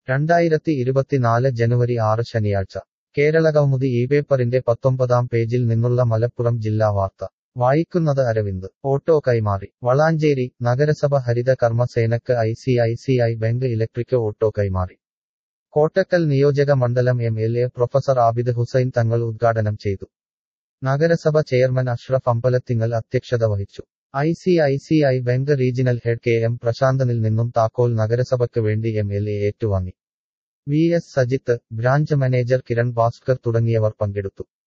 രണ്ടായിരത്തി ഇരുപത്തിനാല് ജനുവരി ആറ് ശനിയാഴ്ച കേരളകൗമുദി ഈ പേപ്പറിന്റെ പത്തൊമ്പതാം പേജിൽ നിന്നുള്ള മലപ്പുറം ജില്ലാ വാർത്ത വായിക്കുന്നത് അരവിന്ദ് ഓട്ടോ കൈമാറി വളാഞ്ചേരി നഗരസഭ ഹരിത കർമ്മസേനക്ക് I C I C I bank electric auto കൈമാറി കോട്ടക്കൽ നിയോജക മണ്ഡലം M L A professor Abid Hussain Thangal ഉദ്ഘാടനം ചെയ്തു നഗരസഭ ചെയർമാൻ അഷ്റഫ് അമ്പലത്തിങ്ങൽ അധ്യക്ഷത വഹിച്ചു I C I C I bank regional head K M പ്രശാന്തനിൽ നിന്നും താക്കോൽ നഗരസഭയ്ക്ക് വേണ്ടി എം എൽ എ ഏറ്റുവാങ്ങി V S Sajith branch manager Kiran Bhaskar തുടങ്ങിയവർ പങ്കെടുത്തു